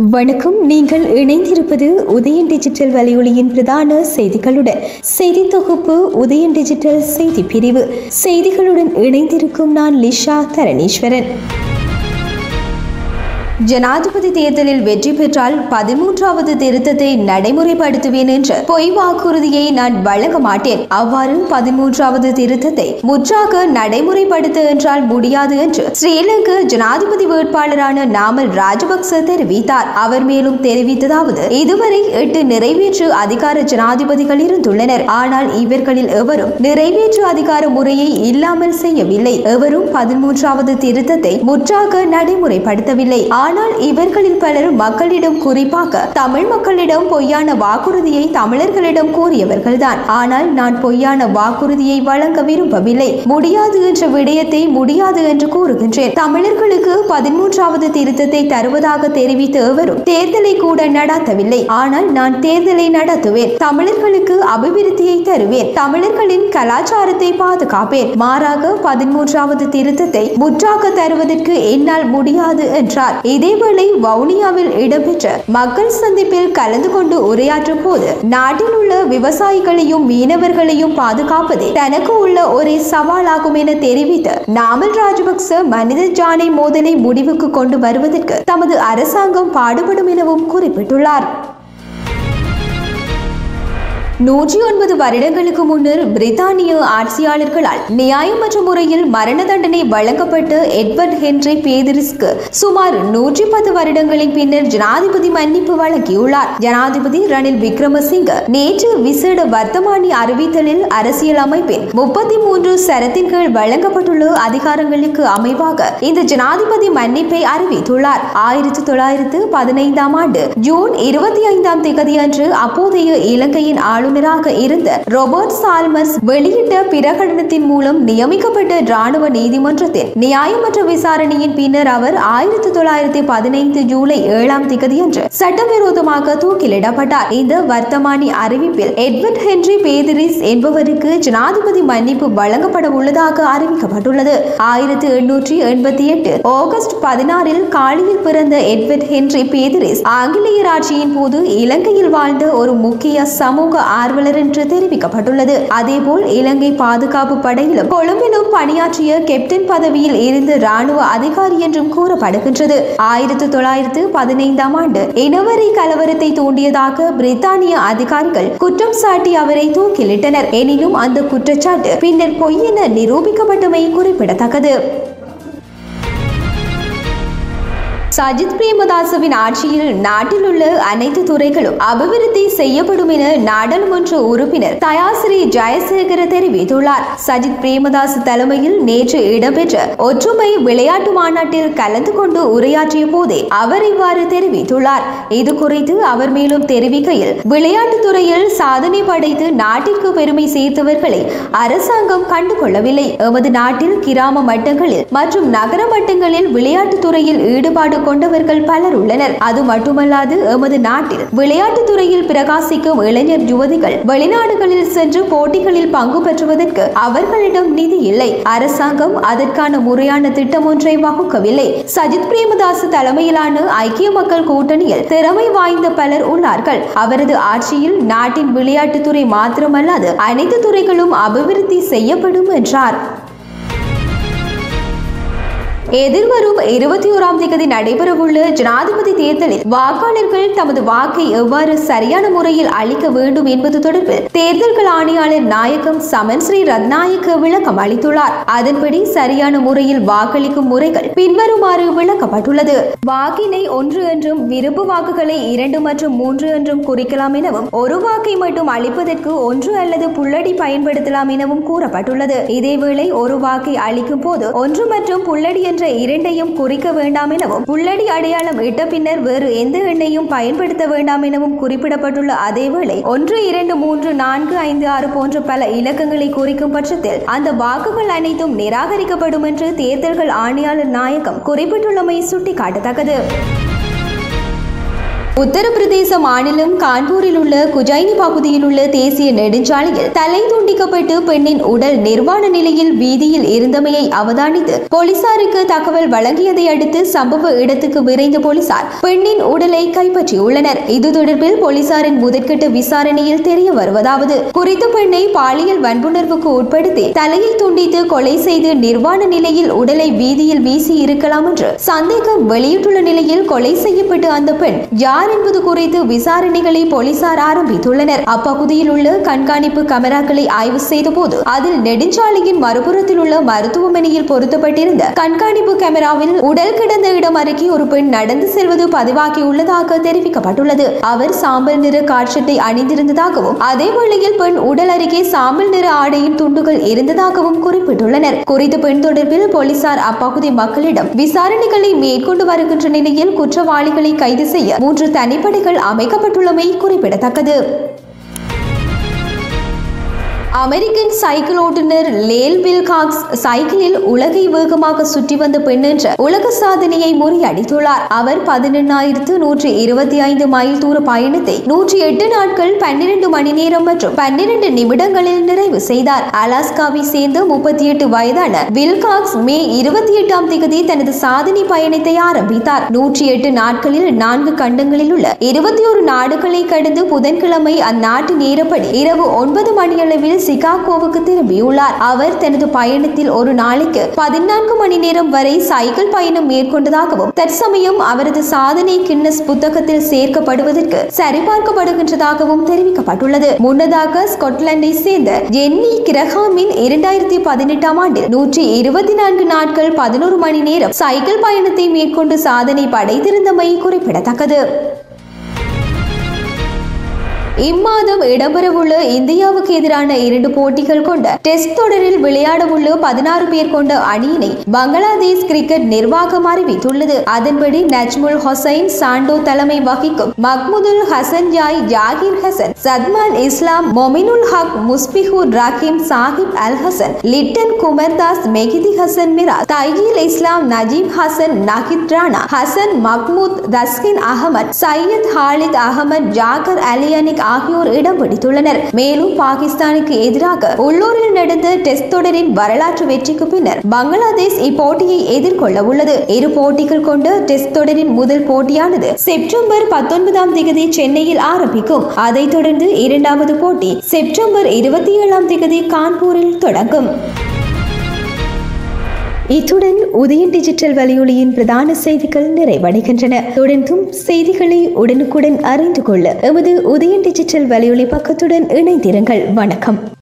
வணக்கம் நீங்கள் இணைந்திருப்பது உதயன் டிஜிட்டல் வலையொலியின் பிரதான செய்திகளுடன் செய்தி தொகுப்பு உதயன் டிஜிட்டல் செய்தி பிரிவு செய்திகளுடன் இணைந்திருக்கும் நான் லிஷா தரணீஸ்வரன் ஜனாதிபதி தேர்தலில் வெற்றி பெற்றால் பதிமூன்றாவது திருத்தத்தை நடைமுறைப்படுத்துவேன் என்ற பொய் வாக்குறுதியை நான் வழங்க மாட்டேன் அவ்வாறு பதிமூன்றாவது திருத்தத்தை முற்றாக நடைமுறைப்படுத்த என்றால் முடியாது என்று ஸ்ரீலங்கா ஜனாதிபதி வேட்பாளரான நாமல் ராஜபக்ச தெரிவித்தார் அவர் மேலும் தெரிவித்ததாவது இதுவரை எட்டு நிறைவேற்று அதிகார ஜனாதிபதிகள் இருந்துள்ளனர் ஆனால் இவர்களில் எவரும் நிறைவேற்று அதிகார முறையை இல்லாமல் செய்யவில்லை எவரும் பதிமூன்றாவது திருத்தத்தை முற்றாக நடைமுறைப்படுத்தவில்லை ஆனால் இவர்களில் பலர் மக்களிடம் குறிப்பாக தமிழ் மக்களிடம் பொய்யான வாக்குறுதியை தமிழர்களிடம் கூறியவர்கள்தான் ஆனால் நான் பொய்யான வாக்குறுதியை வழங்க விரும்பவில்லை முடியாது என்ற விடயத்தை முடியாது என்று கூறுகின்றேன் தமிழர்களுக்கு பதிமூன்றாவது திருத்தத்தை தருவதாக தெரிவித்த எவரும் தேர்தலை கூட நடத்தவில்லை ஆனால் நான் தேர்தலை நடத்துவேன் தமிழர்களுக்கு அபிவிருத்தியை தருவேன் தமிழர்களின் கலாச்சாரத்தை பாதுகாப்பேன் மாறாக பதிமூன்றாவது திருத்தத்தை முற்றாக தருவதற்கு என்னால் முடியாது என்றார் இதேவேளை வவுனியாவில் இடம்பெற்ற மக்கள் சந்திப்பில் கலந்து கொண்டு உரையாற்றும் போது நாட்டில் உள்ள விவசாயிகளையும் மீனவர்களையும் பாதுகாப்பதே தனக்கு உள்ள ஒரே சவாலாகும் என தெரிவித்த நாமல் ராஜபக்ச மனித ஜானை மோதலை முடிவுக்கு கொண்டு வருவதற்கு தமது அரசாங்கம் பாடுபடும் எனவும் குறிப்பிட்டுள்ளார் நூற்றி ஒன்பது வருடங்களுக்கு முன்னர் பிரித்தானிய ஆட்சியாளர்களால் நியாயமற்ற முறையில் மரண தண்டனை வழங்கப்பட்ட எட்வர்ட் ஹென்றி பேதிரிஸ்க்கு சுமார் நூற்றி பத்து வருடங்களின் பின்னர் ஜனாதிபதி மன்னிப்பு வழங்கியுள்ளார் ஜனாதிபதி ரணில் விக்ரமசிங்க நேற்று விசேட வர்த்தமானி அறிவித்தலில் அரசியல் அமைப்பின் முப்பத்தி மூன்று சரத்தின் கீழ் வழங்கப்பட்டுள்ள அதிகாரங்களுக்கு அமைவாக இந்த ஜனாதிபதி மன்னிப்பை அறிவித்துள்ளார் ஆயிரத்தி தொள்ளாயிரத்து பதினைந்தாம் ஆண்டு ஜூன் இருபத்தி ஐந்தாம் திகதி அன்று அப்போதைய இலங்கையின் ஆளுநர் ஆளுநராக இருந்த ரோபர்ட் சால்மர்ஸ் வெளியிட்ட பிரகடனத்தின் மூலம் நியமிக்கப்பட்ட ராணுவ நீதிமன்றத்தின் நியாயமற்ற விசாரணையின் பின்னர் அவர் ஆயிரத்தி தொள்ளாயிரத்தி பதினைந்து ஜூலை ஏழாம் திகதியன்று சட்டவிரோதமாக தூக்கிலிடப்பட்டார் இந்த வர்த்தமானி அறிவிப்பில் எட்வர்ட் ஹென்றி பேதிரிஸ் என்பவருக்கு ஜனாதிபதி மன்னிப்பு வழங்கப்பட உள்ளதாக அறிவிக்கப்பட்டுள்ளது ஆயிரத்தி எண்ணூற்றி எண்பத்தி எட்டு ஆகஸ்ட் பதினாறில் காலியில் பிறந்த எட்வர்ட் ஹென்றி பேதிரிஸ் ஆங்கிலேயர் ஆட்சியின் போது இலங்கையில் வாழ்ந்த ஒரு முக்கிய சமூக ஆர்வலர் என்று தெரிவிக்கப்பட்டுள்ளது அதேபோல் இலங்கை பாதுகாப்பு படையிலும் கொழும்பிலும் பணியாற்றிய கேப்டன் பதவியில் இருந்த ராணுவ அதிகாரி என்றும் கூறப்படுகின்றது ஆயிரத்தி தொள்ளாயிரத்து பதினைந்தாம் ஆண்டு இனவரி கலவரத்தை தூண்டியதாக பிரித்தானிய அதிகாரிகள் குற்றம் சாட்டி அவரை தூக்கிலிட்டனர் எனினும் அந்த குற்றச்சாட்டு பின்னர் பொய் என நிரூபிக்கப்பட்டமை குறிப்பிடத்தக்கது சஜித் பிரேமதாசவின் ஆட்சியில் நாட்டில் உள்ள அனைத்து துறைகளும் அபிவிருத்தி செய்யப்படும் என நாடாளுமன்ற உறுப்பினர் தயாசிரி ஜெயசேகர தெரிவித்துள்ளார் சஜித் பிரேமதாஸ் தலைமையில் நேற்று இடம்பெற்ற ஒற்றுமை விளையாட்டு மாநாட்டில் கலந்து கொண்டு உரையாற்றிய போதே அவர் இவ்வாறு தெரிவித்துள்ளார் இது குறித்து அவர் மேலும் தெரிவிக்கையில் விளையாட்டுத் துறையில் சாதனை படைத்து நாட்டிற்கு பெருமை சேர்த்தவர்களை அரசாங்கம் கண்டுகொள்ளவில்லை எமது நாட்டில் கிராம மட்டங்களில் மற்றும் நகர மட்டங்களில் விளையாட்டுத் துறையில் ஈடுபாடு கொண்டவர்கள் பலர் உள்ளனர் அது மட்டுமல்லாது எமது நாட்டில் விளையாட்டுத் துறையில் பிரகாசிக்கும் இளைஞர் யுவதிகள் வெளிநாடுகளில் சென்று போட்டிகளில் பங்கு பெற்றுவதற்கு அவர்களிடம் நிதி இல்லை அரசாங்கம் அதற்கான முறையான திட்டம் ஒன்றை வகுக்கவில்லை சஜித் பிரேமதாஸ் தலைமையிலான ஐக்கிய மக்கள் கூட்டணியில் திறமை வாய்ந்த பலர் உள்ளார்கள் அவரது ஆட்சியில் நாட்டின் விளையாட்டுத்துறை மாத்திரமல்லாது அனைத்து துறைகளும் அபிவிருத்தி செய்யப்படும் என்றார் எதிர்வரும் இருபத்தி ஓராம் தேதி நடைபெறவுள்ள ஜனாதிபதி தேர்தலில் வாக்காளர்கள் தமது வாக்கை எவ்வாறு சரியான முறையில் அளிக்க வேண்டும் என்பது தொடர்பில் தேர்தல்கள் ஆணையாளர் நாயகம் சமன் ஸ்ரீ ரத்நாயக்க விளக்கம் அளித்துள்ளார் அதன்படி சரியான முறையில் வாக்களிக்கும் முறைகள் பின்வருமாறு விளக்கப்பட்டுள்ளது வாக்கினை ஒன்று என்றும் விருப்பு வாக்குகளை இரண்டு மற்றும் மூன்று என்றும் குறிக்கலாம் எனவும் ஒரு வாக்கை மட்டும் அளிப்பதற்கு ஒன்று அல்லது புள்ளடி பயன்படுத்தலாம் எனவும் கூறப்பட்டுள்ளது இதேவேளை ஒரு வாக்கை அளிக்கும் போது ஒன்று மற்றும் புள்ளடி என்ற இரண்டையும் குறிக்க வேண்டாம் எனவும் புள்ளடி அடையாளம் இட்ட பின்னர் வேறு எந்த எண்ணையும் பயன்படுத்த வேண்டாம் எனவும் குறிப்பிடப்பட்டுள்ள அதேவேளை ஒன்று இரண்டு மூன்று நான்கு ஐந்து ஆறு போன்ற பல இலக்கங்களை குறிக்கும் பட்சத்தில் அந்த வாக்குகள் அனைத்தும் நிராகரிக்கப்படும் என்று தேர்தல்கள் ஆணையாளர் நாயகம் குறிப்பிட்டுள்ளமை சுட்டிக்காட்டத்தக்கது உத்தரப்பிரதேச மாநிலம் கான்பூரில் உள்ள குஜைனி பகுதியில் உள்ள தேசிய நெடுஞ்சாலையில் தலை துண்டிக்கப்பட்டு பெண்ணின் உடல் நிர்வாண நிலையில் வீதியில் இருந்தமையை அவதானித்து போலீசாருக்கு தகவல் வழங்கியதை அடுத்து சம்பவ இடத்துக்கு விரைந்த போலீசார் பெண்ணின் உடலை கைப்பற்றியுள்ளனர் இது தொடர்பில் போலீசாரின் முதற்கட்ட விசாரணையில் தெரிய வருவதாவது குறித்த பெண்ணை பாலியல் வன்புணர்வுக்கு உட்படுத்தி தலையை துண்டித்து கொலை செய்து நிர்வாண நிலையில் உடலை வீதியில் வீசி இருக்கலாம் என்று சந்தேகம் வெளியிட்டுள்ள நிலையில் கொலை செய்யப்பட்ட அந்த பெண் யார் என்பது குறித்து விசாரணைகளை போலீசார் ஆரம்பித்துள்ளனர் அப்பகுதியில் உள்ள கண்காணிப்பு கேமராக்களை ஆய்வு செய்தபோது அதில் நெடுஞ்சாலையின் மறுபுறத்தில் உள்ள மருத்துவமனையில் பொருத்தப்பட்டிருந்த கண்காணிப்பு கேமராவில் உடல் கிடந்த இடம் அருகே ஒரு பெண் நடந்து செல்வது பதிவாகியுள்ளதாக தெரிவிக்கப்பட்டுள்ளது அவர் சாம்பல் நிற காட்சட்டை அணிந்திருந்ததாகவும் அதே வேளையில் பெண் உடல் அருகே சாம்பல் நிற ஆடையின் துண்டுகள் இருந்ததாகவும் குறிப்பிட்டுள்ளனர் குறித்த பெண் தொடர்பில் போலீசார் அப்பகுதி மக்களிடம் விசாரணைகளை மேற்கொண்டு வருகின்ற நிலையில் குற்றவாளிகளை கைது செய்ய மூன்று தனிப்படைகள் அமைக்கப்பட்டுள்ளமை குறிப்பிடத்தக்கது அமெரிக்கன் சைக்கிள் ஓட்டுநர் லேல் வில்காக்ஸ் சைக்கிளில் உலகை வேகமாக சுற்றி வந்த பெண் என்ற உலக சாதனையை முறியடித்துள்ளார் அவர் பதினெண்ணாயிரத்து நூற்றி இருபத்தி ஐந்து மைல் தூர பயணத்தை நூற்றி எட்டு நாட்கள் பன்னிரண்டு மணி நேரம் மற்றும் பன்னிரண்டு நிமிடங்களில் நிறைவு செய்தார் அலாஸ்காவை சேர்ந்த முப்பத்தி எட்டு வயதான வில்காக்ஸ் மே இருபத்தி எட்டாம் தேதி தனது சாதனை பயணத்தை ஆரம்பித்தார் நூற்றி எட்டு நாட்களில் நான்கு கண்டங்களில் உள்ள இருபத்தி ஒரு நாடுகளை கடந்து புதன்கிழமை அந்நாட்டு நேரப்படி இரவு ஒன்பது மணியளவில் சிகாகோவுக்கு திரும்பியுள்ளார் அவர் தனது பயணத்தில் ஒரு நாளைக்கு பதினான்கு மணி நேரம் வரை சைக்கிள் பயணம் மேற்கொண்டதாகவும் தற்சமயம் அவரது சாதனை கின்னஸ் புத்தகத்தில் சேர்க்கப்படுவதற்கு சரிபார்க்கப்படுகின்றதாகவும் தெரிவிக்கப்பட்டுள்ளது முன்னதாக ஸ்காட்லாந்தை சேர்ந்த ஜென்னி கிரஹாமின் இரண்டாயிரத்தி பதினெட்டாம் ஆண்டில் நூற்றி இருபத்தி நான்கு நாட்கள் பதினோரு மணி நேரம் சைக்கிள் பயணத்தை மேற்கொண்டு சாதனை படைத்திருந்தமை குறிப்பிடத்தக்கது இம்மாதம் இடம்பெறவுள்ள இந்தியாவுக்கு எதிரான இரண்டு போட்டிகள் கொண்ட டெஸ்ட் தொடரில் விளையாடவுள்ள பதினாறு பேர் கொண்ட அணியினை பங்களாதேஷ் கிரிக்கெட் நிர்வாகம் அறிவித்துள்ளது அதன்படி நஜ்முல் ஹொசைன் சாண்டோ தலைமை வகிக்கும் மஹ்முதுல் ஹசன் ஜாய் ஜாகிர் ஹசன் சத்மான் இஸ்லாம் மொமினுல் ஹக் முஸ்பிஹூர் ராகிம் சாஹிப் அல் ஹசன் லிட்டன் குமர்தாஸ் மெகிதி ஹசன் மிராஸ் தையில் இஸ்லாம் நஜீப் ஹசன் நஹித் ரானா ஹசன் மஹ்மூத் தஸ்கின் அகமது சையத் ஹாலித் அகமது ஜாகர் அலியனிக் ஆகியோர் இடம் பிடித்துள்ளனர் மேலும் பாகிஸ்தானுக்கு எதிராக உள்ளூரில் நடந்த டெஸ்ட் தொடரின் வரலாற்று வெற்றிக்கு பின்னர் பங்களாதேஷ் இப்போட்டியை எதிர்கொள்ள உள்ளது இரு போட்டிகள் கொண்ட டெஸ்ட் தொடரின் முதல் போட்டியானது செப்டம்பர் பத்தொன்பதாம் தேதி சென்னையில் ஆரம்பிக்கும் அதைத் தொடர்ந்து இரண்டாவது போட்டி செப்டம்பர் இருபத்தி ஏழாம் தேதி கான்பூரில் தொடங்கும் இத்துடன் உதயன் டிஜிட்டல் வலையொலியின் பிரதான செய்திகள் நிறைவடைகின்றன தொடர்ந்தும் செய்திகளை உடனுக்குடன் அறிந்து கொள்ள எமது உதயன் டிஜிட்டல் வலையொலி பக்கத்துடன் இணைந்திருங்கள் வணக்கம்